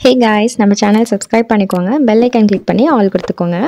ஹே guys நம்ம channel subscribe பண்ணிக்கோங்க bell icon click பண்ணி ஆல் கொடுத்துக்கோங்க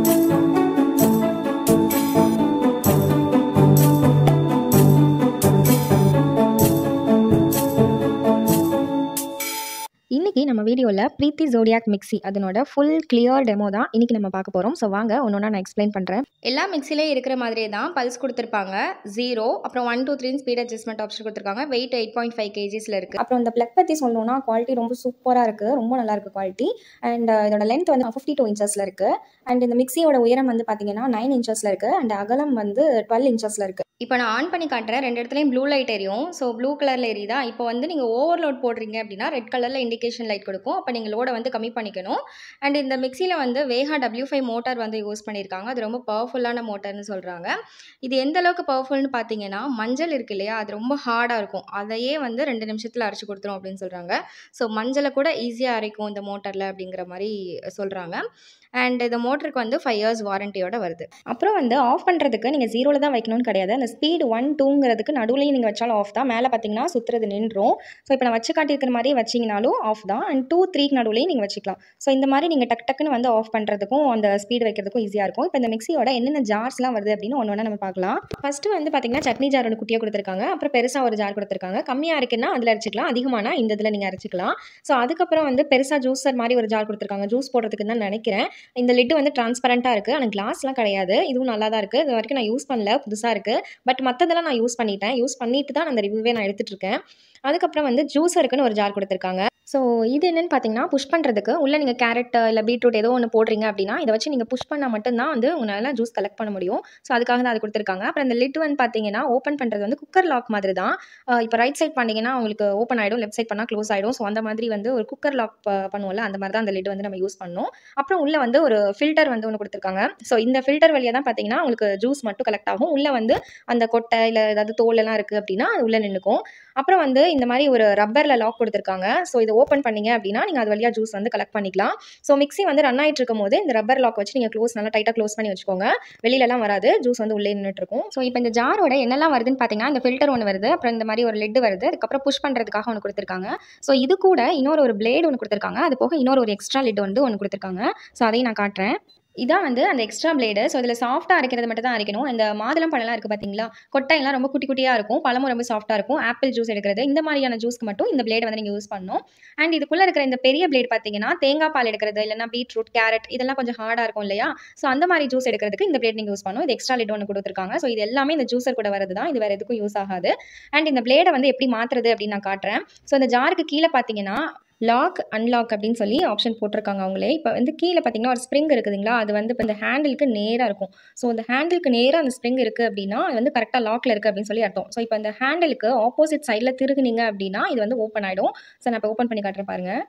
இன்னைக்கு நம்ம வீடியோவில் ப்ரீத்தி ஜோடியாக் மிக்ஸி அதனோட ஃபுல் கிளியர் டெமோ தான் இன்னைக்கு நம்ம பார்க்க போகிறோம் ஸோ வாங்க ஒன்று நான் எக்ஸ்பிளைன் பண்ணுறேன் எல்லா மிக்சிலே இருக்கிற மாதிரியே தான் பல்ஸ் கொடுத்துருப்பாங்க ஜீரோ அப்புறம் one two three speed adjustment option கொடுத்துருக்காங்க வெயிட் எயிட் பாயிண்ட் ஃபைவ் கேஜிஸில் இருக்குது அப்புறம் இந்த ப்ளக் பற்றி சொல்லணும்னா குவாலிட்டி ரொம்ப சூப்பராக இருக்குது ரொம்ப நல்லா இருக்குது குவாலிட்டி அண்ட் இதோட லென்த் வந்து ஃபிஃப்டி டூ இன்ச்சஸில் இருக்குது அண்ட் இந்த மிக்ஸியோட உயரம் வந்து பார்த்தீங்கன்னா நைன் இன்ச்சஸில் இருக்குது அண்ட் அகலம் வந்து டுவெல் இன்ச்சஸில் இருக்குது இப்போ நான் ஆன் பண்ணி காட்டுறேன் ரெண்டு இடத்துலையும் ப்ளூ லைட் எரியும் ஸோ ப்ளூ கலரில் எரியுதா இப்போ வந்து நீங்கள் ஓவர்லோட் போடுறீங்க அப்படின்னா ரெட் கலரில் இண்டிகேஷன் லைட் கொடுக்கும் அப்போ நீங்கள் லோடை வந்து கம்மி பண்ணிக்கணும் அண்ட் இந்த மிக்சியில் வந்து வேகா டபிள்யூ ஃபைவ் மோட்டார் வந்து யூஸ் பண்ணியிருக்காங்க அது ரொம்ப பவர்ஃபுல்லான மோட்டார்னு சொல்கிறாங்க இது எந்த அளவுக்கு பவர்ஃபுல்னு பார்த்தீங்கன்னா மஞ்சள் இருக்கு இல்லையா அது ரொம்ப ஹார்டாக இருக்கும் அதையே வந்து ரெண்டு நிமிஷத்தில் அரைச்சி கொடுத்துரும் அப்படின்னு சொல்கிறாங்க ஸோ மஞ்சளை கூட ஈஸியாக அரைக்கும் இந்த மோட்டரில் அப்படிங்கிற மாதிரி சொல்கிறாங்க அண்ட் இந்த மோட்டருக்கு வந்து ஃபைவ் இயர்ஸ் வாரண்டியோட வருது அப்புறம் வந்து ஆஃப் பண்ணுறதுக்கு நீங்கள் ஜீரோவில் தான் வைக்கணும்னு கிடையாது அந்த ஸ்பீடு ஒன் டூங்கிறதுக்கு நடுவுலையும் நீங்கள் வச்சாலும் ஆஃப் தான் மேலே பார்த்தீங்கன்னா சுற்றுறது நின்றும் ஸோ இப்போ நான் வச்சு காட்டியிருக்கிற மாதிரியே வச்சிங்கனாலும் ஆஃப் தான் அண்ட் டூ த்ரீக்கு நடுவுலையும் நீங்கள் வச்சுக்கலாம் ஸோ இந்த மாதிரி நீங்கள் டக் டக்குன்னு வந்து ஆஃப் பண்ணுறதுக்கும் அந்த ஸ்பீடு வைக்கிறதுக்கும் ஈஸியாக இருக்கும் இப்போ இந்த மிக்ஸியோட என்னென்ன ஜார்ஸ்லாம் வருது அப்படின்னு ஒன்று ஒன்று நம்ம பார்க்கலாம் ஃபஸ்ட்டு வந்து பார்த்தீங்கன்னா சட்னி ஜார் ஒன்று குட்டியாக கொடுத்துருக்காங்க அப்புறம் பெருசாக ஒரு ஜார் கொடுத்துருக்காங்க கம்மியாக இருக்குன்னா அதில் அரைச்சிக்கலாம் அதிகமானா இந்த இதில் நீங்கள் அரைச்சிக்கலாம் ஸோ அதுக்கப்புறம் வந்து பெருசாக ஜூஸர் மாதிரி ஒரு ஜார் கொடுத்துருக்காங்க ஜூஸ் போடுறதுக்கு தான் நினைக்கிறேன் இந்த லிட்டு வந்து டிரான்ஸ்பரண்ட்டாக இருக்குது ஆனால் கிளாஸ்லாம் கிடையாது இதுவும் நல்லா தான் இருக்குது இது வரைக்கும் நான் யூஸ் பண்ணல புதுசாக இருக்குது பட் மற்றதெல்லாம் நான் யூஸ் பண்ணிட்டேன் யூஸ் பண்ணிட்டு தான் அந்த ரிவ்யூவே நான் எடுத்துகிட்டு இருக்கேன் அதுக்கப்புறம் வந்து ஜூஸருக்குன்னு ஒரு ஜார் கொடுத்துருக்காங்க ஸோ இது என்னென்னு பார்த்தீங்கன்னா புஷ் பண்ணுறதுக்கு உள்ளே நீங்கள் கேரட் இல்லை பீட்ரூட் ஏதோ ஒன்று போடுறீங்க அப்படின்னா இதை வச்சு நீங்கள் புஷ் பண்ணால் மட்டும்தான் வந்து உங்களால் ஜூஸ் கலெக்ட் பண்ண முடியும் ஸோ அதுக்காக தான் அது கொடுத்துருக்காங்க அப்புறம் இந்த லிட் வந்து பார்த்தீங்கன்னா ஓப்பன் பண்ணுறது வந்து குக்கர் லாக் மாதிரி தான் இப்போ ரைட் சைட் பண்ணிங்கன்னா உங்களுக்கு ஓப்பன் ஆகிடும் லெஃப்ட் சைட் பண்ணால் க்ளோஸ் ஆகிடும் ஸோ அந்த மாதிரி வந்து ஒரு குக்கர் லாக் பண்ணுவோம்ல அந்த மாதிரி தான் அந்த லிட் வந்து நம்ம யூஸ் பண்ணணும் அப்புறம் உள்ளே வந்து ஒரு ஃபில்டர் வந்து ஒன்று கொடுத்துருக்காங்க ஸோ இந்த ஃபில்டர் வழியாக தான் பார்த்தீங்கன்னா உங்களுக்கு ஜூஸ் மட்டும் கலெக்ட் ஆகும் உள்ளே வந்து அந்த கொட்டை இல்லை ஏதாவது தோலெல்லாம் இருக்குது அப்படின்னா அது உள்ளே நின்றுக்கும் அப்புறம் வந்து இந்த மாதிரி ஒரு ரப்பரில் லாக் கொடுத்துருக்காங்க ஸோ இதை ஓப்பன் பண்ணீங்க அப்படின்னா நீங்கள் அது வழியாக ஜூஸ் வந்து கலெக்ட் பண்ணிக்கலாம் ஸோ மிக்ஸி வந்து ரன் ஆகிட்டு இருக்கும் போது இந்த ரப்பர் லாக் வச்சு நீங்கள் க்ளோஸ் நல்லா டைட்டாக க்ளோஸ் பண்ணி வச்சுக்கோங்க வெளியிலலாம் வராது ஜூஸ் வந்து உள்ளே நின்றுட்டு இருக்கும் ஸோ இப்போ இந்த ஜாரோட என்னெல்லாம் வருதுன்னு பார்த்தீங்கன்னா இந்த ஃபில்டர் ஒன்று வருது அப்புறம் இந்த மாதிரி ஒரு லெட் வருது அதுக்கப்புறம் புஷ் பண்ணுறதுக்காக ஒன்று கொடுத்துருக்காங்க ஸோ இது கூட இன்னொரு ஒரு பிளேடு ஒன்று கொடுத்துருக்காங்க அது போக இன்னொரு ஒரு எக்ஸ்ட்ரா லெட் வந்து ஒன்று கொடுத்துருக்காங்க ஸோ அதையும் நான் காட்டுறேன் இதான் வந்து அந்த எக்ஸ்ட்ரா பிளேடு ஸோ இதில் சாஃப்ட்டாக அரைக்கிறது மட்டும் தான் அரைக்கணும் இந்த மாதுளம் பழம்லாம் இருக்குது பார்த்தீங்களா கொட்டையெல்லாம் ரொம்ப குட்டி குட்டியாக இருக்கும் பழமும் ரொம்ப சாஃப்ட்டாக இருக்கும் ஆப்பிள் ஜூஸ் எடுக்கிறது இந்த மாதிரியான ஜூஸ்க்கு மட்டும் இந்த பிளேட் வந்து நீங்கள் யூஸ் பண்ணணும் அண்ட் இதுக்குள்ளே இருக்கிற இந்த பெரிய பிளேட் பார்த்தீங்கன்னா தேங்காய் பால் எடுக்கிறது இல்லைனா பீட்ரூட் கேரட் இதெல்லாம் கொஞ்சம் ஹார்டாக இருக்கும் இல்லையா ஸோ அந்த மாதிரி ஜூஸ் எடுக்கிறதுக்கு இந்த பிளேட் நீங்கள் யூஸ் பண்ணணும் இது எக்ஸ்ட்ரா லிட் ஒன்று கொடுத்துருக்காங்க ஸோ இது எல்லாமே இந்த ஜூஸர் கூட வரது தான் இது வேறு எதுக்கும் யூஸ் ஆகாது அண்ட் இந்த பிளேடை வந்து எப்படி மாற்றுறது அப்படின்னு நான் காட்டுறேன் ஸோ இந்த ஜாருக்கு கீழே பார்த்தீங்கன்னா லாக் அன்லாக் அப்படின்னு சொல்லி ஆப்ஷன் போட்டிருக்காங்க அவங்களே இப்போ வந்து கீழே பார்த்தீங்கன்னா ஒரு ஸ்ப்ரிங் இருக்குதுங்களா அது வந்து இப்போ இந்த ஹேண்டிலுக்கு நேராக இருக்கும் ஸோ இந்த ஹேண்டிலுக்கு நேராக அந்த ஸ்ப்ரிங் இருக்குது அப்படின்னா அது வந்து கரெக்டாக லாக்கில் இருக்குது அப்படின்னு சொல்லி அர்த்தம் ஸோ இப்போ இந்த ஹேண்டிலுக்கு ஆப்போசிட் சைடில் திருகுனீங்க அப்படின்னா இது வந்து ஓப்பன் ஆகிடும் ஸோ நான் இப்போ ஓப்பன் பண்ணி காட்டுறேன் பாருங்கள்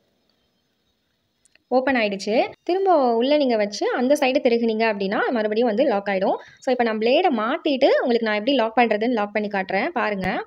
ஓப்பன் ஆகிடுச்சு திரும்ப உள்ளே நீங்கள் வச்சு அந்த சைடு திருகுனீங்க அப்படின்னா மறுபடியும் வந்து லாக் ஆகிடும் ஸோ இப்போ நான் பிளேடை மாற்றிட்டு உங்களுக்கு நான் எப்படி லாக் பண்ணுறதுன்னு லாக் பண்ணி காட்டுறேன் பாருங்கள்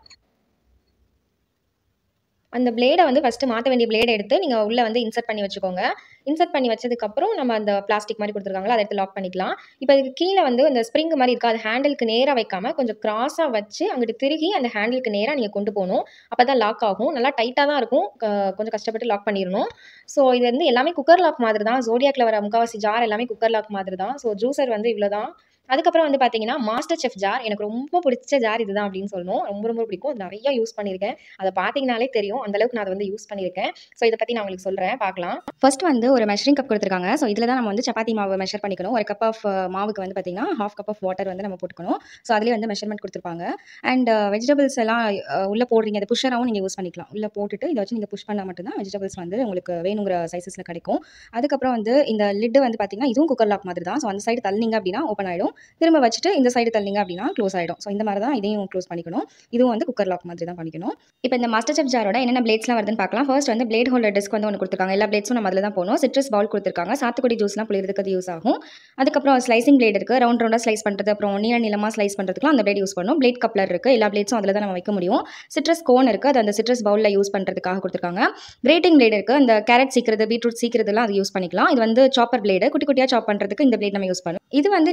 அந்த பிளேடை வந்து ஃபஸ்ட்டு மாற்ற வேண்டிய பிளேடை எடுத்து நீங்கள் உள்ளே வந்து இன்சர்ட் பண்ணி வச்சுக்கோங்க இன்சர்ட் பண்ணி வச்சதுக்கப்புறம் நம்ம அந்த பிளாஸ்டிக் மாதிரி கொடுத்துருக்காங்களோ அதை எடுத்து லாக் பண்ணிக்கலாம் இப்போ அதுக்கு கீழே வந்து அந்த ஸ்ப்ரிங் மாதிரி இருக்கா அது ஹேண்டிலுக்கு நேராக வைக்காமல் கொஞ்சம் கிராஸாக வச்சு அங்கிட்டு திருகி அந்த ஹேண்டிலுக்கு நேராக நீங்கள் கொண்டு போகணும் அப்போ தான் லாக் ஆகும் நல்லா டைட்டாக தான் இருக்கும் கொஞ்சம் கஷ்டப்பட்டு லாக் பண்ணிடணும் ஸோ இது வந்து எல்லாமே குக்கர் லாக் மாதிரி தான் ஜோடியாக்கில் வர முக்கால்வாசி ஜார் எல்லாமே குக்கர் லாக் மாதிரி தான் ஸோ ஜூசர் வந்து இவ்வளோ தான் அதுக்கப்புறம் வந்து பார்த்தீங்கன்னா மாஸ்டர் செஃப் ஜார் எனக்கு ரொம்ப பிடிச்ச ஜார் இதுதான் அப்படின்னு சொல்லணும் ரொம்ப ரொம்ப பிடிக்கும் நிறைய யூஸ் பண்ணியிருக்கேன் அதை பார்த்தீங்கனாலே தெரியும் அந்தளவுக்கு நான் அதை வந்து யூஸ் பண்ணியிருக்கேன் ஸோ இதை பற்றி நான் உங்களுக்கு சொல்கிறேன் பார்க்கலாம் ஃபர்ஸ்ட் வந்து ஒரு மெஷரிங் கப் கொடுத்துருக்காங்க ஸோ இதில் தான் நம்ம வந்து சப்பாத்தி மாவு மெஷர் பண்ணிக்கணும் ஒரு கப் ஆஃப் மாவுக்கு வந்து பார்த்தீங்கன்னா ஹாஃப் கப் ஆஃப் வாட்டர் வந்து நம்ம போட்டுக்கணும் ஸோ அதுலேயே வந்து மெஷர்மெண்ட் கொடுத்துருப்பாங்க அண்ட் வெஜிடபிள்ஸ் எல்லாம் உள்ளே போடுறீங்க அது புஷராகவும் நீங்கள் யூஸ் பண்ணிக்கலாம் உள்ளே போட்டுட்டு இதை வச்சு நீங்கள் புஷ் பண்ணால் மட்டும்தான் வெஜிடபிள்ஸ் வந்து உங்களுக்கு வேணுங்கிற சைஸஸில் கிடைக்கும் அதுக்கப்புறம் வந்து இந்த லிட்டு வந்து பார்த்தீங்கன்னா இதுவும் குக்கர் லாக் மாதிரி தான் ஸோ அந்த சைடு தள்ளிங்க அப்படின்னா ஓப்பன் ஆகிடும் திரும்ப வச்சுட்டு இந்த சைடு தள்ளிங்க அப்படின்னா க்ளோஸ் ஆகிடும் ஸோ இந்த மாதிரி தான் இதையும் க்ளோஸ் பண்ணிக்கணும் இதுவும் வந்து குக்கர் லாக் மாதிரி தான் பண்ணிக்கணும் இப்போ இந்த மாஸ்டர் செஃப் ஜாரோட என்னென்ன பிளேட்ஸ்லாம் வருதுன்னு பார்க்கலாம் ஃபர்ஸ்ட் வந்து பிளேட் ஹோல்டர் டிஸ்க் வந்து ஒன்று கொடுத்துருக்காங்க எல்லா பிளேட்ஸும் நம்ம அதில் தான் போகணும் சிட்ரஸ் பவுல் கொடுத்துருக்காங்க சாத்துக்குடி ஜூஸ்லாம் புளியறதுக்கு அது யூஸ் ஆகும் அதுக்கப்புறம் ஸ்லைசிங் பிளேட் இருக்குது ரவுண்ட் ரவுண்டாக ஸ்லைஸ் பண்ணுறது அப்புறம் நீள நீளமாக ஸ்லைஸ் பண்ணுறதுக்குலாம் அந்த பிளேட் யூஸ் பண்ணணும் பிளேட் கப்லர் இருக்குது எல்லா பிளேட்ஸும் அதில் தான் நம்ம வைக்க முடியும் சிட்ரஸ் கோன் இருக்குது அது அந்த சிட்ரஸ் பவுலில் யூஸ் பண்ணுறதுக்காக கொடுத்துருக்காங்க கிரேட்டிங் பிளேட் இருக்குது அந்த கேரட் சீக்கிறது பீட்ரூட் சீக்கிறதுலாம் அது யூஸ் பண்ணிக்கலாம் இது வந்து சாப்பர் பிளேடு குட்டி குட்டியாக சாப் பண்ணுறதுக்கு இந்த பிளேட் நம்ம யூஸ் பண்ணணும் இது வந்து நீடர் பிளேடு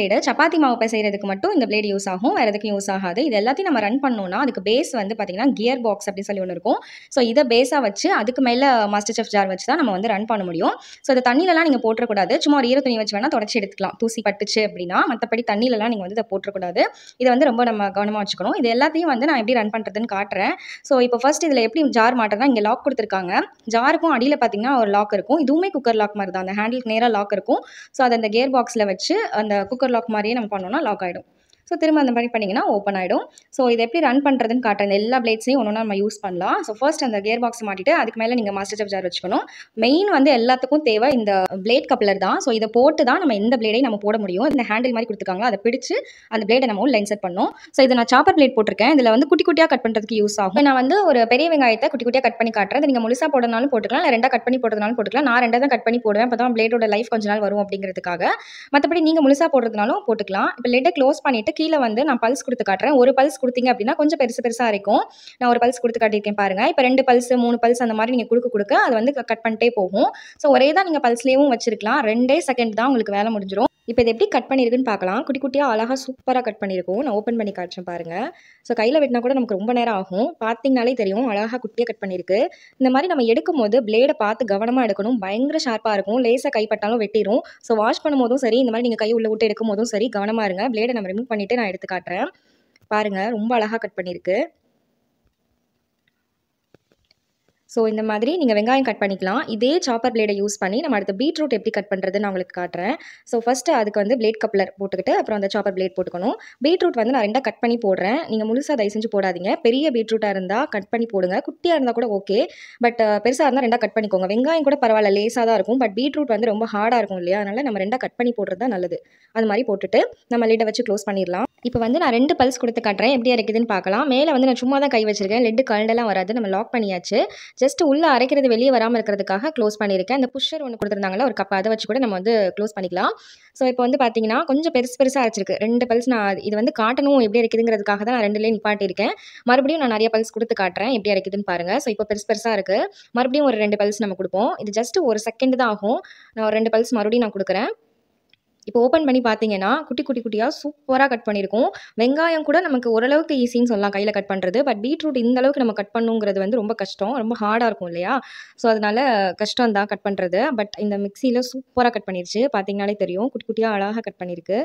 பிளேடு சப்பாத்தி மாவு பிசைறதுக்கு மட்டும் இந்த பிளேடு யூஸ் ஆகும் வேறு எதுக்கும் யூஸ் ஆகாது இது எல்லாத்தையும் நம்ம ரன் பண்ணோம்னா அதுக்கு பேஸ் வந்து பார்த்திங்கன்னா கியர் பாக்ஸ் அப்படின்னு சொல்லி ஒன்று இருக்கும் ஸோ இதை பேஸாக வச்சு அதுக்கு மேலே மாஸ்டர் செஃப் ஜார் வச்சு தான் நம்ம வந்து ரன் பண்ண முடியும் ஸோ இந்த தண்ணியிலலாம் நீங்கள் போட்டுறக்கூடாது சும்மா ஒரு ஈர துணி வச்சு வேணால் தொடச்சி எடுத்துக்கலாம் தூசி பட்டுச்சு அப்படின்னா மற்றபடி தண்ணியிலலாம் நீங்கள் வந்து இதை போட்டுறக்கூடாது இதை வந்து ரொம்ப நம்ம கவனமாக வச்சுக்கணும் இது எல்லாத்தையும் வந்து நான் எப்படி ரன் பண்ணுறதுன்னு காட்டுறேன் ஸோ இப்போ ஃபர்ஸ்ட் இதில் எப்படி ஜார் மாட்டுறதுனா இங்கே லாக் கொடுத்துருக்காங்க ஜாருக்கும் அடியில் பார்த்தீங்கன்னா ஒரு லாக் இருக்கும் இதுவுமே குக்கர் லாக் மாதிரி தான் அந்த ஹேண்டிலுக்கு நேராக லாக் இருக்கும் ஸோ அதை அந்த கியர் பாக்ஸில் வச்சு அந்த குக்கர் லாக் மாதிரியே நம்ம பண்ணோம்னா லாக் ஆகிடும் ஸோ திரும்ப அந்த மாதிரி பண்ணிங்கன்னா ஓப்பன் ஆகிடும் ஸோ இது எப்படி ரன் பண்ணுறதுன்னு காட்டுறேன் இந்த எல்லா பிளேட்ஸையும் ஒன்று நம்ம யூஸ் பண்ணலாம் ஸோ ஃபர்ஸ்ட் அந்த கியர் பாக்ஸ் மாட்டிட்டு அதுக்கு மேலே நீங்கள் மாஸ்டர் செஃப் ஜார் வச்சுக்கணும் மெயின் வந்து எல்லாத்துக்கும் தேவை இந்த பிளேட் கப்ளர் தான் ஸோ இதை போட்டு தான் நம்ம எந்த பிளேடையும் நம்ம போட முடியும் இந்த ஹேண்டில் மாதிரி கொடுத்துருக்காங்களோ அதை பிடிச்சு அந்த பிளேடை நம்ம லைன் செட் பண்ணோம் ஸோ இதை நான் சாப்பர் பிளேட் போட்டிருக்கேன் இதில் வந்து குட்டி குட்டியாக கட் பண்ணுறதுக்கு யூஸ் ஆகும் நான் வந்து ஒரு பெரிய வெங்காயத்தை குட்டி குட்டியாக கட் பண்ணி காட்டுறேன் நீங்கள் முழுசாக போடனாலும் போட்டுக்கலாம் இல்லை ரெண்டாக கட் பண்ணி போடுறதுனாலும் போட்டுக்கலாம் நான் ரெண்டாக தான் கட் பண்ணி போடுவேன் அப்போ தான் பிளேடோட லைஃப் கொஞ்ச நாள் வரும் அப்படிங்கிறதுக்காக மற்றபடி நீங்கள் முழுசாக போடுறதுனாலும் போட்டுக்கலாம் இப்போ லெட்டை க்ளோஸ் பண்ணிவிட்டு கீழே வந்து நான் பல்ஸ் கொடுத்து காட்டுறேன் ஒரு பல்ஸ் கொடுத்தீங்க அப்படின்னா கொஞ்சம் பெருசு பெருசாக இருக்கும் நான் ஒரு பல்ஸ் கொடுத்து காட்டியிருக்கேன் பாருங்கள் இப்போ ரெண்டு பல்ஸ் மூணு பல்ஸ் அந்த மாதிரி நீங்கள் கொடுக்க கொடுக்க அது வந்து கட் பண்ணிட்டே போகும் ஸோ ஒரே தான் நீங்கள் பல்ஸ்லேயும் வச்சிருக்கலாம் ரெண்டே செகண்ட் தான் உங்களுக்கு வேலை முடிஞ்சிடும் இப்போ இது எப்படி கட் பண்ணியிருக்குன்னு பார்க்கலாம் குட்டி குட்டியாக அழகாக சூப்பராக கட் பண்ணியிருக்கும் நான் ஓப்பன் பண்ணி காட்டுறேன் பாருங்கள் ஸோ கையில் வெட்டினா கூட நமக்கு ரொம்ப நேரம் ஆகும் பார்த்தீங்கனாலே தெரியும் அழகாக குட்டியாக கட் பண்ணியிருக்கு இந்த மாதிரி நம்ம எடுக்கும் போது பிளேடை பார்த்து கவனமாக எடுக்கணும் பயங்கர ஷார்ப்பாக இருக்கும் லேசாக கைப்பட்டாலும் வெட்டிடும் ஸோ வாஷ் பண்ணும் போதும் சரி இந்த மாதிரி நீங்கள் கை உள்ள விட்டு எடுக்கும் போதும் சரி கவனமாக இருங்க பிளேடை நம்ம ரிமூவ் பண்ணிவிட்டு நான் எடுத்து காட்டுறேன் பாருங்கள் ரொம்ப அழகாக கட் பண்ணியிருக்கு ஸோ இந்த மாதிரி நீங்கள் வெங்காயம் கட் பண்ணிக்கலாம் இதே சாப்பர் பிளேடை யூஸ் பண்ணி நம்ம அடுத்த பீட்ரூட் எப்படி கட் பண்ணுறதுன்னு நான் உங்களுக்கு காட்டுறேன் ஸோ ஃபஸ்ட்டு அதுக்கு வந்து பிளேட் கப்ளர் போட்டுக்கிட்டு அப்புறம் அந்த சாப்பர் பிளேட் போட்டுக்கணும் பீட்ரூட் வந்து நான் ரெண்டாக கட் பண்ணி போடுறேன் நீங்கள் முழுசாக தயவு செஞ்சு போடாதீங்க பெரிய பீட்ரூட்டாக இருந்தால் கட் பண்ணி போடுங்க குட்டியாக இருந்தால் கூட ஓகே பட் பெருசாக இருந்தால் ரெண்டாக கட் பண்ணிக்கோங்க வெங்காயம் கூட பரவாயில்ல லேசாக தான் இருக்கும் பட் பீட்ரூட் வந்து ரொம்ப ஹார்டாக இருக்கும் இல்லையா அதனால் நம்ம ரெண்டாக கட் பண்ணி போடுறது தான் நல்லது அது மாதிரி போட்டுட்டு நம்ம லிட்டை வச்சு க்ளோஸ் பண்ணிடலாம் இப்போ வந்து நான் ரெண்டு பல்ஸ் கொடுத்து காட்டுறேன் எப்படி இருக்குதுன்னு பார்க்கலாம் மேலே வந்து நான் சும்மா தான் கை வச்சிருக்கேன் லெட்டு கலண்டெல்லாம் வராது நம்ம லாக் பண்ணியாச்சு ஜஸ்ட் உள்ளே அரைக்கிறது வெளியே வராமல் இருக்கிறதுக்காக க்ளோஸ் பண்ணியிருக்கேன் அந்த புஷர் ஒன்று கொடுத்துருந்தாங்களா ஒரு கப் அதை வச்சு கூட நம்ம வந்து க்ளோஸ் பண்ணிக்கலாம் ஸோ இப்போ வந்து பார்த்தீங்கன்னா கொஞ்சம் பெருசு பெருசாக அரைச்சிருக்கு ரெண்டு பல்ஸ் நான் இது வந்து காட்டணும் எப்படி இருக்குதுங்கிறதுக்காக தான் நான் ரெண்டுலேயே நிப்பாட்டியிருக்கேன் மறுபடியும் நான் நிறைய பல்ஸ் கொடுத்து காட்டுறேன் எப்படி இருக்குதுன்னு பாருங்கள் ஸோ இப்போ பெருசு பெருசாக இருக்குது மறுபடியும் ஒரு ரெண்டு பல்ஸ் நம்ம கொடுப்போம் இது ஜஸ்ட் ஒரு செகண்ட் தான் ஆகும் நான் ஒரு ரெண்டு பல்ஸ் மறுபடியும் நான் கொடுக்குறேன் இப்போ ஓப்பன் பண்ணி பார்த்தீங்கன்னா குட்டி குட்டி குட்டியாக சூப்பராக கட் பண்ணியிருக்கோம் வெங்காயம் கூட நமக்கு ஓரளவுக்கு ஈஸின்னு சொல்லலாம் கையில் கட் பண்ணுறது பட் பீட்ரூட் இந்த அளவுக்கு நம்ம கட் பண்ணுங்கிறது வந்து ரொம்ப கஷ்டம் ரொம்ப ஹார்டாக இருக்கும் இல்லையா ஸோ அதனால கஷ்டம் தான் கட் பண்ணுறது பட் இந்த மிக்சியில் சூப்பராக கட் பண்ணிருச்சு பார்த்தீங்கனாலே தெரியும் குட்டி குட்டியாக அழகாக கட் பண்ணியிருக்கு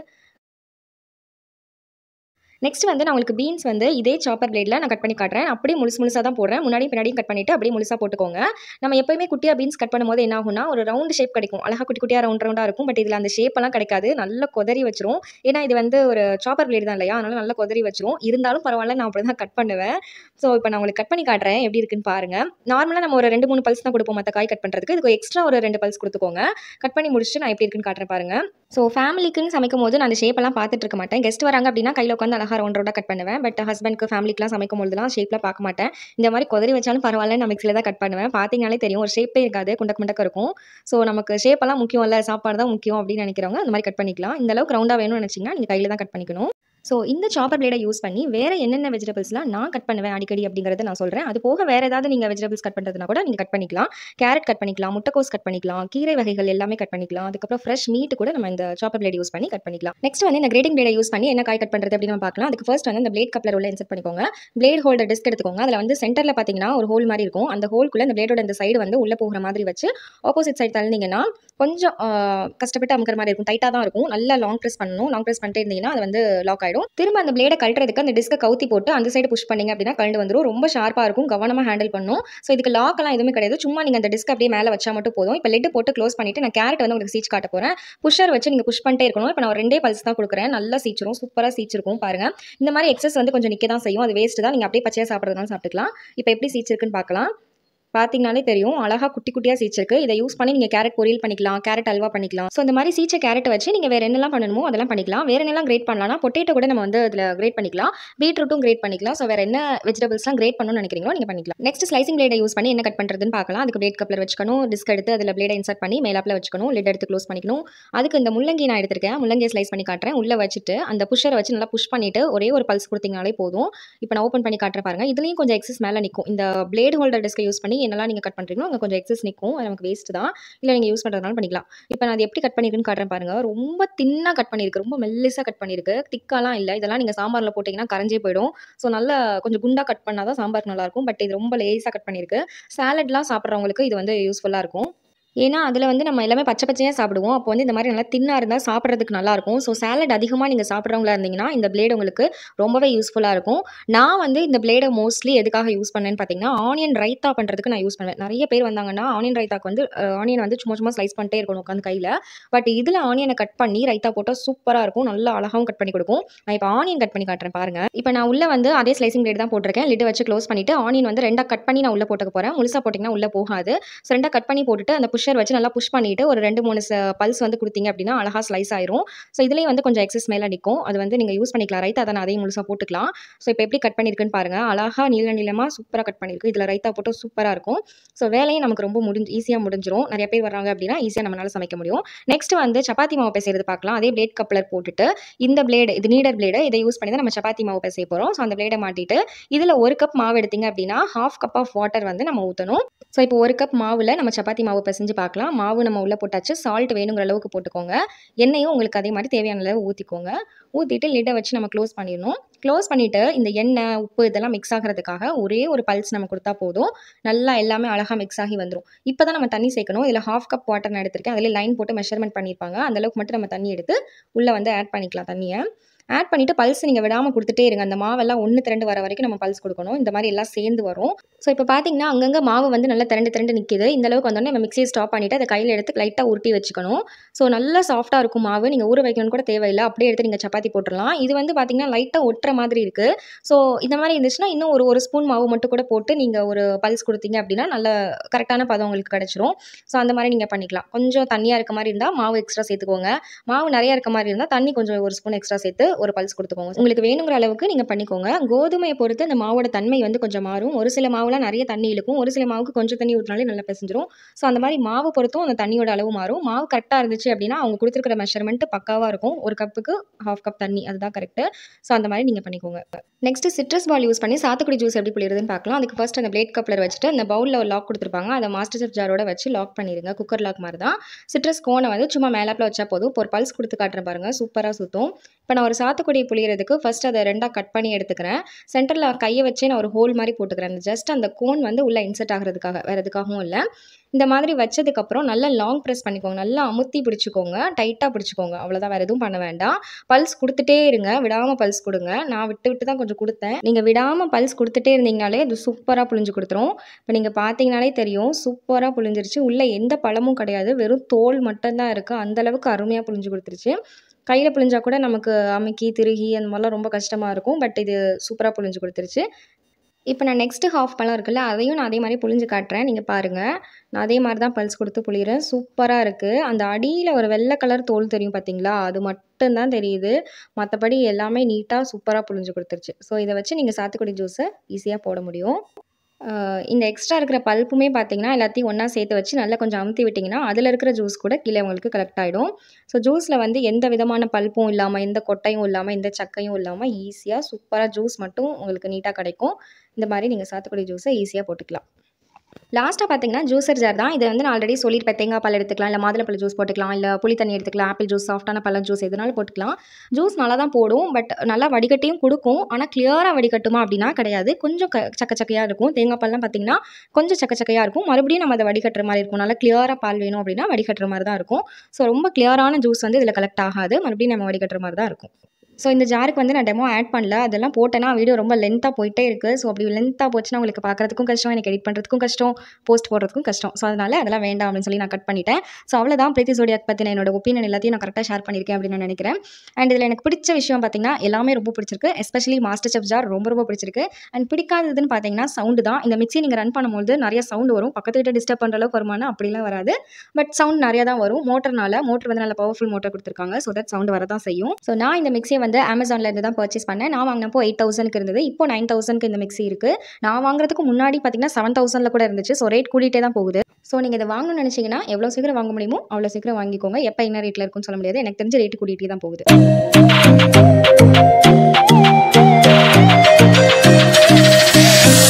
நெக்ஸ்ட் வந்து நான் உங்களுக்கு பீன்ஸ் வந்து இதே சாப்பர் பிளேடில் நான் கட் பண்ணி காட்டுறேன் அப்படியே முழுசு முழுசாக தான் போடுறேன் முன்னாடி பின்னாடியும் கட் பண்ணிவிட்டு அப்படியே முழுசாக போட்டுக்கோங்க நம்ம எப்போயுமே குட்டியாக பீன்ஸ் கட் பண்ணும்போது என்ன ஆகும்னா ஒரு ரவுண்ட் ஷேப் கிடைக்கும் அழகாக குட்டி குட்டியாக ரவுண்ட் ரவுண்டாக இருக்கும் பட் இதில் அந்த ஷேப்பெல்லாம் கிடைக்காது நல்ல கொதறி வச்சிரும் ஏன்னா இது வந்து ஒரு சாப்பர் பிளேடு தான் இல்லையா அதனால நல்லா கொதறி வச்சிரும் இருந்தாலும் பரவாயில்ல நான் அப்படி தான் கட் பண்ணுவேன் ஸோ இப்போ நான் உங்களுக்கு கட் பண்ணி காட்டுறேன் எப்படி இருக்குன்னு பாருங்கள் நார்மலாக நம்ம ஒரு ரெண்டு மூணு பல்ஸ் தான் கொடுப்போம் மற்ற காய் கட் பண்ணுறதுக்கு இதுக்கு எக்ஸ்ட்ரா ஒரு ரெண்டு பல்ஸ் கொடுத்துக்கோங்க கட் பண்ணி முடிச்சுட்டு நான் எப்படி இருக்குன்னு காட்டுறேன் பாருங்க ஸோ ஃபேமிலிக்குன்னு சமைக்கும் போது நான் அந்த ஷேப்பெல்லாம் பார்த்துட்டு இருக்க மாட்டேன் கெஸ்ட் வராங்க அப்படின்னா கையில் உட்காந்து அழகாக ரவுண்ட் ரவுண்டாக கட் பண்ணுவேன் பட் ஹஸ்பண்ட்க்கு ஃபேமிலிக்குலாம் சமைக்கும் போதுலாம் ஷேப்லாம் பார்க்க மாட்டேன் இந்த மாதிரி கொதறி வச்சாலும் பரவாயில்ல நான் மிக்சியில் தான் கட் பண்ணுவேன் பார்த்தீங்கனாலே தெரியும் ஒரு ஷேப்பே இருக்காது குண்டக்கு முண்டக்க இருக்கும் ஸோ நமக்கு ஷேப்பெல்லாம் முக்கியம் இல்லை சாப்பாடு தான் முக்கியம் அப்படின்னு நினைக்கிறவங்க அந்த மாதிரி கட் பண்ணிக்கலாம் இந்த அளவுக்கு ரவுண்டாக வேணும்னு நினச்சிங்கன்னா நீங்கள் கையில் தான் கட் பண்ணிக்கணும் ஸோ இந்த சாப்பர் பிளேடை யூஸ் பண்ணி வேறு என்னென்ன வெஜிடபிள்ஸ்லாம் நான் கட் பண்ணுவேன் அடிக்கடி அப்படிங்கிறத நான் சொல்கிறேன் அது போக வேறு ஏதாவது நீங்கள் வெஜிடபிள்ஸ் கட் பண்ணுறதுனா கூட நீங்கள் கட் பண்ணிக்கலாம் கேரட் கட் பண்ணிக்கலாம் முட்டைக்கோஸ் கட் பண்ணிக்கலாம் கீரை வகைகள் எல்லாமே கட் பண்ணிக்கலாம் அதுக்கப்புறம் ஃப்ரெஷ் மீட் கூட நம்ம இந்த சாப்பர் பிளேட் யூஸ் பண்ணி கட் பண்ணிக்கலாம் நெக்ஸ்ட் வந்து இந்த கிரேட்டிங் பிளேடை யூஸ் பண்ணி என்ன காய் கட் பண்ணுறது அப்படின்னு நம்ம பார்க்கலாம் அதுக்கு ஃபர்ஸ்ட் வந்து இந்த பிளேட் கப்லர் உள்ள இன்செர்ட் பண்ணிக்கோங்க பிளேட் ஹோல்டர் டிஸ்க் எடுத்துக்கோங்க அதில் வந்து சென்டரில் பார்த்தீங்கன்னா ஒரு ஹோல் மாதிரி இருக்கும் அந்த ஹோல்குள்ளே இந்த பிளேடோட இந்த சைடு வந்து உள்ளே போகிற மாதிரி வச்சு ஆப்போசிட் சைடு தள்ளினீங்கன்னா கொஞ்சம் ஆஹ், கஷ்டப்பட்டு அமுக்கிற மாதிரி இருக்கும் டைட்டாக தான் இருக்கும் நல்லா லாங் ப்ரெஸ் பண்ணணும் லாங் ப்ரெஸ் பண்ணிட்டே இருந்தீங்கன்னா அது வந்து லாக் ஆகிடும் திரும்ப அந்த பிளேடை கழட்டுறதுக்கு அந்த டிஸ்கை கவுத்தி போட்டு அந்த சைடு புஷ் பண்ணீங்க அப்படின்னா கழண்டு வந்துடும் ரொம்ப ஷார்ப்பாக இருக்கும் கவனமாக ஹேண்டில் பண்ணும் ஸோ இதுக்கு லாக்கெல்லாம் எதுவுமே கிடையாது சும்மா நீங்கள் அந்த டிஸ்க் அப்படியே மேலே வச்சா மட்டும் போதும் இப்போ லெட்டு போட்டு க்ளோஸ் பண்ணிட்டு நான் கேரட் வந்து உங்களுக்கு சீச் காட்ட போகிறேன் புஷர் வச்சு நீங்கள் புஷ் பண்ணிட்டே இருக்கணும் இப்போ நான் ஒரு ரெண்டே பல்ஸ் தான் கொடுக்குறேன் நல்லா சீச்சிரும் சூப்பராக சீச்சிருக்கும் பாருங்க இந்த மாதிரி எக்ஸஸ் வந்து கொஞ்சம் நிற்க தான் செய்யும் அது வேஸ்ட் தான் நீங்கள் அப்படியே பச்சையாக சாப்பிட்றதுனால சாப்பிட்டுக்கலாம் இப்போ எப்படி சீச்சிருக்குன்னு பார்க்கலாம் பார்த்தீங்கனாலே தெரியும் அழகாக குட்டி குட்டியாக சீச்சிருக்கு இதை யூஸ் பண்ணி நீங்கள் கேரட் பொரியல் பண்ணிக்கலாம் கேரட் அல்வா பண்ணிக்கலாம் ஸோ இந்த மாதிரி சீச்ச கேரட் வச்சு நீங்கள் வேறு என்னெல்லாம் பண்ணணுமோ அதெல்லாம் பண்ணிக்கலாம் வேறு என்னெல்லாம் கிரேட் பண்ணலாம்னா பொட்டேட்டோ கூட நம்ம வந்து இதில் கிரேட் பண்ணிக்கலாம் பீட்ரூட்டும் கிரேட் பண்ணிக்கலாம் ஸோ வேறு என்ன வெஜிடபிள்ஸ்லாம் கிரேட் பண்ணணும்னு நினைக்கிறீங்களோ நீங்கள் பண்ணிக்கலாம் நெக்ஸ்ட் ஸ்லைசிங் பிளேடை யூஸ் பண்ணி என்ன கட் பண்ணுறதுன்னு பார்க்கலாம் அதுக்கு பிளேட் கப்லர் வச்சுக்கணும் டிஸ்க் எடுத்து அதில் பிளேடை இன்சர்ட் பண்ணி மேலாப்பில் வச்சுக்கணும் லிட் எடுத்து க்ளோஸ் பண்ணிக்கணும் அதுக்கு இந்த முள்ளங்கி நான் எடுத்திருக்கேன் முள்ளங்கியை ஸ்லைஸ் பண்ணி காட்டுறேன் உள்ளே வச்சுட்டு அந்த புஷரை வச்சு நல்லா புஷ் பண்ணிட்டு ஒரே ஒரு பல்ஸ் கொடுத்தீங்கனாலே போதும் இப்போ நான் ஓப்பன் பண்ணி காட்டுறேன் பாருங்க இதுலேயும் கொஞ்சம் எக்ஸஸ் மேலே நிற்கும் இந்த பிளேட் ஹோல்டர் டிஸ்கை யூஸ் பண்ணி என்னெல்லாம் நீங்கள் கட் பண்ணுறீங்களோ அங்கே கொஞ்சம் எக்ஸஸ் நிற்கும் அது நமக்கு வேஸ்ட் தான் இல்லை நீங்கள் யூஸ் பண்ணுறதுனால பண்ணிக்கலாம் இப்போ நான் அது எப்படி கட் பண்ணியிருக்குன்னு காட்டுறேன் பாருங்கள் ரொம்ப தின்னாக கட் பண்ணியிருக்கு ரொம்ப மெல்லிஸாக கட் பண்ணியிருக்கு திக்காலாம் இல்லை இதெல்லாம் நீங்கள் சாம்பாரில் போட்டிங்கன்னா கரைஞ்சே போயிடும் ஸோ நல்லா கொஞ்சம் குண்டாக கட் பண்ணால் தான் சாம்பார் நல்லாயிருக்கும் பட் இது ரொம்ப லேஸாக கட் பண்ணியிருக்கு சாலட்லாம் சாப்பிட்றவங்களுக்கு இது வந்து யூஸ்ஃபுல்லாக இருக்கும் ஏன்னா அதில் வந்து நம்ம எல்லாமே பச்சை பச்சையாக சாப்பிடுவோம் அப்போ வந்து இந்த மாதிரி நல்லா தின்னாக இருந்தால் சாப்பிட்றதுக்கு நல்லாயிருக்கும் ஸோ சாலட் அதிகமாக நீங்கள் சாப்பிட்றவங்களா இருந்தீங்கன்னா இந்த பிளேட் உங்களுக்கு ரொம்பவே யூஸ்ஃபுல்லாக இருக்கும் நான் வந்து இந்த பிளேடை மோஸ்ட்லி எதுக்காக யூஸ் பண்ணேன்னு பார்த்தீங்கன்னா ஆனியன் ரைத்தா பண்ணுறதுக்கு நான் யூஸ் பண்ணுவேன் நிறைய பேர் வந்தாங்கன்னா ஆனியன் ரைத்தாக்கு வந்து ஆனியன் வந்து சும்மா சும்மா ஸ்லைஸ் பண்ணிட்டே இருக்கணும் உட்காந்து கையில் பட் இதில் ஆனியனை கட் பண்ணி ரைத்தா போட்டால் சூப்பராக இருக்கும் நல்லா அழகாகவும் கட் பண்ணி கொடுக்கும் நான் இப்போ ஆனியன் கட் பண்ணி காட்டுறேன் பாருங்க இப்போ நான் உள்ளே வந்து அதே ஸ்லைசிங் பிளேட் தான் போட்டிருக்கேன் லிட்டு வச்சு க்ளோஸ் பண்ணிவிட்டு ஆனியன் வந்து ரெண்டாக கட் பண்ணி நான் உள்ளே போட்டுக்க போகிறேன் முழுசாக போட்டிங்கன்னா உள்ளே போகாது ஸோ ரெண்டாக கட் பண்ணி போட்டுட்டு அந்த புஷர் வச்சு நல்லா புஷ் பண்ணிட்டு ஒரு ரெண்டு மூணு பல்ஸ் வந்து கொடுத்தீங்க அப்படின்னா அழகாக ஸ்லைஸ் ஆயிரும் ஸோ இதுலேயும் வந்து கொஞ்சம் எக்ஸஸ் மேலே நிற்கும் அது வந்து நீங்கள் யூஸ் பண்ணிக்கலாம் ரைத்தா அதை நான் அதையும் முழுசாக போட்டுக்கலாம் ஸோ இப்போ எப்படி கட் பண்ணியிருக்குன்னு பாருங்க அழகாக நீள நீளமாக சூப்பராக கட் பண்ணியிருக்கு இதில் ரைத்தா போட்டு சூப்பராக இருக்கும் ஸோ வேலையும் நமக்கு ரொம்ப முடிஞ்சு ஈஸியாக முடிஞ்சிரும் நிறைய பேர் வர்றாங்க அப்படின்னா ஈஸியாக நம்மளால சமைக்க முடியும் நெக்ஸ்ட் வந்து சப்பாத்தி மாவு பிசைறது பார்க்கலாம் அதே பிளேட் கப்ளர் போட்டுட்டு இந்த பிளேடு இது நீடர் பிளேடு இதை யூஸ் பண்ணி தான் நம்ம சப்பாத்தி மாவு பிசைய போகிறோம் ஸோ அந்த பிளேடை மாட்டிட்டு இதில் ஒரு கப் மாவு எடுத்தீங்க அப்படின்னா ஹாஃப் கப் ஆஃப் வாட்டர் வந்து நம்ம ஊற்றணும் ஸோ இப்போ ஒரு கப் மாவில் நம்ம சப்பாத்தி மாவு பிசைஞ்சு பார்க்கலாம் மாவு நம்ம உள்ளே போட்டாச்சு சால்ட் வேணுங்கிற அளவுக்கு போட்டுக்கோங்க எண்ணெயும் உங்களுக்கு அதே மாதிரி தேவையான அளவு ஊற்றிக்கோங்க ஊற்றிட்டு லிட்டை வச்சு நம்ம க்ளோஸ் பண்ணிடணும் க்ளோஸ் பண்ணிவிட்டு இந்த எண்ணெய் உப்பு இதெல்லாம் மிக்ஸ் ஆகிறதுக்காக ஒரே ஒரு பல்ஸ் நம்ம கொடுத்தா போதும் நல்லா எல்லாமே அழகாக மிக்ஸ் ஆகி வந்துடும் இப்போ தான் நம்ம தண்ணி சேர்க்கணும் இதில் ஹாஃப் கப் வாட்டர் நான் எடுத்திருக்கேன் அதில் லைன் போட்டு மெஷர்மெண்ட் பண்ணியிருப்பாங்க அந்த அளவுக்கு மட்டும் நம்ம தண்ணி எடுத்து உள்ளே வந்து ஆட் பண்ணிக்கலாம் தண்ணியை ஆட் பண்ணிவிட்டு பல்ஸ் நீங்கள் விடாமல் கொடுத்துட்டே இருங்க அந்த மாவெல்லாம் ஒன்று திரண்டு வர வரைக்கும் நம்ம பல்ஸ் கொடுக்கணும் இந்த மாதிரி எல்லாம் சேர்ந்து வரும் ஸோ இப்போ பார்த்தீங்கன்னா அங்கங்கே மாவு வந்து நல்லா திரண்டு திரண்டு நிற்கிது இந்த அளவுக்கு வந்தோடனே நம்ம மிக்சியை ஸ்டாப் பண்ணிவிட்டு அதை கையில் எடுத்து லைட்டாக உருட்டி வச்சுக்கணும் ஸோ நல்லா சாஃப்ட்டாக இருக்கும் மாவு நீங்கள் ஊற வைக்கணும்னு கூட தேவையில்லை அப்படியே எடுத்து நீங்கள் சப்பாத்தி போட்டுடலாம் இது வந்து பார்த்தீங்கன்னா லைட்டாக ஒட்டுற மாதிரி இருக்குது ஸோ இந்த மாதிரி இருந்துச்சுன்னா இன்னும் ஒரு ஒரு ஸ்பூன் மாவு மட்டும் கூட போட்டு நீங்கள் ஒரு பல்ஸ் கொடுத்தீங்க அப்படின்னா நல்ல கரெக்டான பதம் உங்களுக்கு கிடச்சிரும் ஸோ அந்த மாதிரி நீங்கள் பண்ணிக்கலாம் கொஞ்சம் தண்ணியாக இருக்க மாதிரி இருந்தால் மாவு எக்ஸ்ட்ரா சேர்த்துக்கோங்க மாவு நிறையா இருக்க மாதிரி இருந்தால் தண்ணி கொஞ்சம் ஒரு ஸ்பூன் எக்ஸ்ட்ரா சேர்த்து ஒரு பல்ஸ் கொடுத்துக்கோங்க உங்களுக்கு வேணுங்கிற அளவுக்கு நீங்கள் பண்ணிக்கோங்க கோதுமையை பொறுத்து அந்த மாவோட தன்மை வந்து கொஞ்சம் மாறும் ஒரு சில மாவுலாம் நிறைய தண்ணி இழுக்கும் ஒரு சில மாவுக்கு கொஞ்சம் தண்ணி ஊற்றினாலே நல்லா பிசைஞ்சிரும் ஸோ அந்த மாதிரி மாவு பொறுத்தும் அந்த தண்ணியோட அளவு மாறும் மாவு கரெக்டாக இருந்துச்சு அப்படின்னா அவங்க கொடுத்துருக்கிற மெஷர்மெண்ட் பக்காவாக இருக்கும் ஒரு கப்புக்கு ஹாஃப் கப் தண்ணி அதுதான் கரெக்டு ஸோ அந்த மாதிரி நீங்கள் பண்ணிக்கோங்க நெக்ஸ்ட் சிட்ரஸ் பால் யூஸ் பண்ணி சாத்துக்குடி ஜூஸ் எப்படி புளியுறதுன்னு பார்க்கலாம் அதுக்கு ஃபர்ஸ்ட் அந்த பிளேட் கப்பில் வச்சுட்டு அந்த பவுலில் ஒரு லாக் கொடுத்துருப்பாங்க அதை மாஸ்டர் செஃப் ஜாரோட வச்சு லாக் பண்ணிடுங்க குக்கர் லாக் மாதிரி தான் சிட்ரஸ் கோனை வந்து சும்மா மேலாப்பில் வச்சா போதும் இப்போ ஒரு பல்ஸ் கொடுத்து காட்டுறேன் பாருங்க சூப்பராக சுற்றும் இப்போ நான் ஒரு சாத்துக்குடி புளியறதுக்கு ஃபர்ஸ்ட் அதை ரெண்டாக கட் பண்ணி எடுத்துக்கிறேன் சென்டரில் கையை வச்சே நான் ஒரு ஹோல் மாதிரி போட்டுக்கிறேன் ஜஸ்ட் அந்த கோன் வந்து உள்ளே இன்செர்ட் ஆகிறதுக்காக வேறு எதுக்காகவும் இல்லை இந்த மாதிரி வச்சதுக்கப்புறம் நல்லா லாங் ப்ரெஸ் பண்ணிக்கோங்க நல்லா அமுத்தி பிடிச்சிக்கோங்க டைட்டாக பிடிச்சிக்கோங்க அவ்வளோதான் வேறு எதுவும் பண்ண வேண்டாம் பல்ஸ் கொடுத்துட்டே இருங்க விடாமல் பல்ஸ் கொடுங்க நான் விட்டு விட்டு தான் கொஞ்சம் கொடுத்தேன் நீங்கள் விடாமல் பல்ஸ் கொடுத்துட்டே இருந்தீங்கனாலே அது சூப்பராக புழிஞ்சு கொடுத்துரும் இப்போ நீங்கள் பார்த்தீங்கனாலே தெரியும் சூப்பராக புழிஞ்சிருச்சு உள்ளே எந்த பழமும் கிடையாது வெறும் தோல் மட்டும்தான் இருக்குது அந்தளவுக்கு அருமையாக புழிஞ்சு கொடுத்துருச்சு கையில் புழிஞ்சா கூட நமக்கு அமுக்கி திருகி அந்த மாதிரிலாம் ரொம்ப கஷ்டமாக இருக்கும் பட் இது சூப்பராக புழிஞ்சு கொடுத்துருச்சு இப்போ நான் நெக்ஸ்ட்டு ஹாஃப் பழம் இருக்குல்ல அதையும் நான் அதே மாதிரி புழிஞ்சு காட்டுறேன் நீங்கள் பாருங்கள் நான் அதே மாதிரி தான் பல்ஸ் கொடுத்து புளிகிறேன் சூப்பராக இருக்குது அந்த அடியில் ஒரு வெள்ளை கலர் தோல் தெரியும் பார்த்தீங்களா அது மட்டும்தான் தெரியுது மற்றபடி எல்லாமே நீட்டாக சூப்பராக புழிஞ்சு கொடுத்துருச்சு ஸோ இதை வச்சு நீங்கள் சாத்துக்குடி ஜூஸை ஈஸியாக போட முடியும் இந்த எக்ஸ்ட்ரா இருக்கிற பல்ப்புமே பார்த்தீங்கன்னா எல்லாத்தையும் ஒன்றா சேர்த்து வச்சு நல்லா கொஞ்சம் அமுத்தி விட்டிங்கன்னா அதில் இருக்கிற ஜூஸ் கூட கீழே உங்களுக்கு கலெக்ட் ஆகிடும் ஸோ ஜூஸில் வந்து எந்த விதமான பல்ப்பும் இல்லாமல் எந்த கொட்டையும் இல்லாமல் எந்த சக்கையும் இல்லாமல் ஈஸியாக சூப்பராக ஜூஸ் மட்டும் உங்களுக்கு நீட்டாக கிடைக்கும் இந்த மாதிரி நீங்கள் சாத்துக்குடி ஜூஸை ஈஸியாக போட்டுக்கலாம் லாஸ்ட்டாக பார்த்தீங்கன்னா ஜூஸர் ஜார் தான் இதை வந்து நான் ஆல்ரெடி சொல்லியிருப்பேன் தேங்காய் பால் எடுத்துக்கலாம் இல்லை மாதுளப்பழ ஜூஸ் போட்டுக்கலாம் இல்லை புளி தண்ணி எடுத்துக்கலாம் ஆப்பிள் ஜூஸ் சாஃப்டான பழம் ஜூஸ் எதுனாலும் போட்டுக்கலாம் ஜூஸ் நல்லா தான் போடும் பட் நல்லா வடிகட்டியும் கொடுக்கும் ஆனால் கிளியராக வடிகட்டுமா அப்படின்னா கிடையாது கொஞ்சம் க சக்க சக்கையாக இருக்கும் தேங்காய் பால்லாம் பார்த்தீங்கன்னா கொஞ்சம் சக்க சக்கையாக இருக்கும் மறுபடியும் நம்ம அதை வடிகட்டுற மாதிரி இருக்கும் நல்லா கிளியராக பால் வேணும் அப்படின்னா வடிகட்டுற மாதிரி தான் இருக்கும் ஸோ ரொம்ப கிளியரான ஜூஸ் வந்து இதில் கலெக்ட் ஆகாது மறுபடியும் நம்ம வடிகட்டுற மாதிரி தான் இருக்கும் ஸோ இந்த ஜாருக்கு வந்து நான் டெமோ ஆட் பண்ணல அதெல்லாம் போட்டேன்னா வீடியோ ரொம்ப லென்த்தாக போயிட்டே இருக்குது ஸோ அப்படி லென்த்தாக போச்சுன்னா உங்களுக்கு பார்க்குறதுக்கும் கஷ்டம் எனக்கு எடிட் பண்ணுறதுக்கும் கஷ்டம் போஸ்ட் போடுறதுக்கும் கஷ்டம் ஸோ அதனால் அதெல்லாம் வேண்டாம் அப்படின்னு சொல்லி நான் கட் பண்ணிட்டேன் ஸோ அவ்வளோதான் பிரீத்தி ஜோடியாக் பற்றின என்னோட ஒப்பீனியன் எல்லாத்தையும் நான் கரெக்டாக ஷேர் பண்ணியிருக்கேன் அப்படின்னு நான் நினைக்கிறேன் அண்ட் இதில் எனக்கு பிடிச்ச விஷயம் பார்த்தீங்கன்னா எல்லாமே ரொம்ப பிடிச்சிருக்கு எஸ்பெஷலி மாஸ்டர் செஃப் ஜார் ரொம்ப ரொம்ப பிடிச்சிருக்கு அண்ட் பிடிக்காததுன்னு பார்த்தீங்கன்னா சவுண்டு தான் இந்த மிக்ஸி நீங்கள் ரன் பண்ணும்போது நிறைய சவுண்டு வரும் பக்கத்து கிட்ட டிஸ்டர்ப் பண்ணுற அளவுக்கு வருமானா அப்படிலாம் வராது பட் சவுண்ட் நிறையா தான் வரும் மோட்டர்னால மோட்டர் வந்து நல்ல பவர்ஃபுல் மோட்டர் கொடுத்துருக்காங்க ஸோ தட் சவுண்ட் வர தான் செய்யும் ஸோ நான் இந்த மிக்ஸியை வந்து அமேசானில் இருந்து தான் பர்ச்சேஸ் பண்ணேன் நான் வாங்கினப்போ எயிட் தௌசண்ட்க்கு இருந்தது இப்போ நைன் தௌசண்ட்க்கு இந்த மிக்ஸி இருக்குது நான் வாங்குறதுக்கு முன்னாடி பார்த்தீங்கன்னா செவன் தௌசண்டில் கூட இருந்துச்சு ஸோ ரேட் கூட்டிகிட்டே தான் போகுது ஸோ நீங்கள் இதை வாங்கணும்னு நினச்சிங்கன்னா எவ்வளோ சீக்கிரம் வாங்க முடியுமோ அவ்வளோ சீக்கிரம் வாங்கிக்கோங்க எப்போ என்ன ரேட்டில் இருக்குன்னு சொல்ல முடியாது எனக்கு தெரிஞ்ச ரேட்டு கூட்டிகிட்டே தான் போகுது